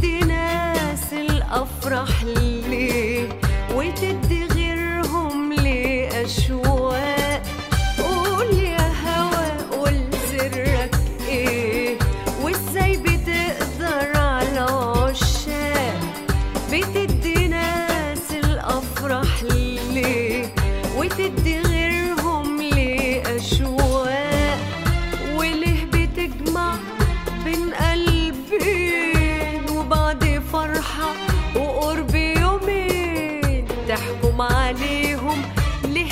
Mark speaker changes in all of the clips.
Speaker 1: بتدي ناس الأفراح ليه وتدي غيرهم ليه أشواق قول يا هوا قول سرك ايه وازاي بتقدر على عشاق بتدي ناس الأفراح ليه وتدي غيرهم ليه أشواق وليه بتجمع بين قلبين وبعد فرحة وقرب يومين تحكم عليهم ليه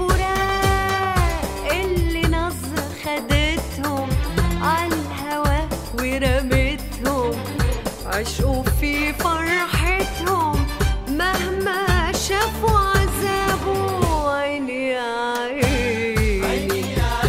Speaker 1: بفراق اللي نظرة خدتهم عالهوا ورمتهم عشقوا في فرحتهم مهما شافوا عذابه عيني يا عيني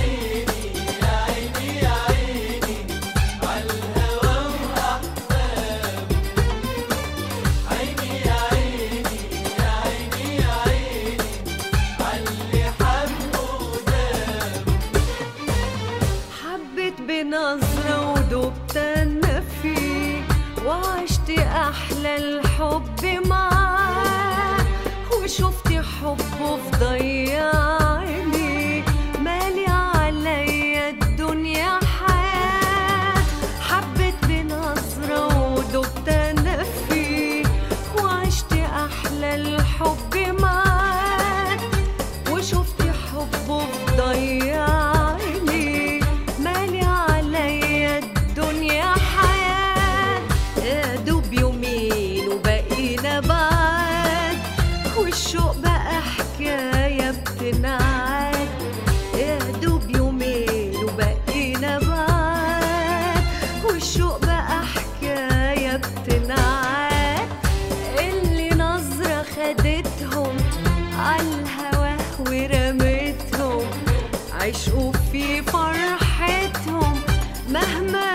Speaker 1: حبيت بنظرة ودوبت أنا فيه وعشت أحلى الحب معاه وشفت حبه في ضيع عيني مالي عليا الدنيا حياة حبيت بنظرة ودوبت أنا فيه وعشت أحلى الحب معاه وشفت حبه في ضيع عيني مالي عليا الدنيا حياة يا دوب يومين وبقينا بعاد والشوق بقى حكاية بتنعاد يا دوب يومين وبقينا بعاد والشوق بقى حكاية بتنعاد اللي نظرة خدتهم عالهوا ورمتهم عشقوا في فرحتهم مهما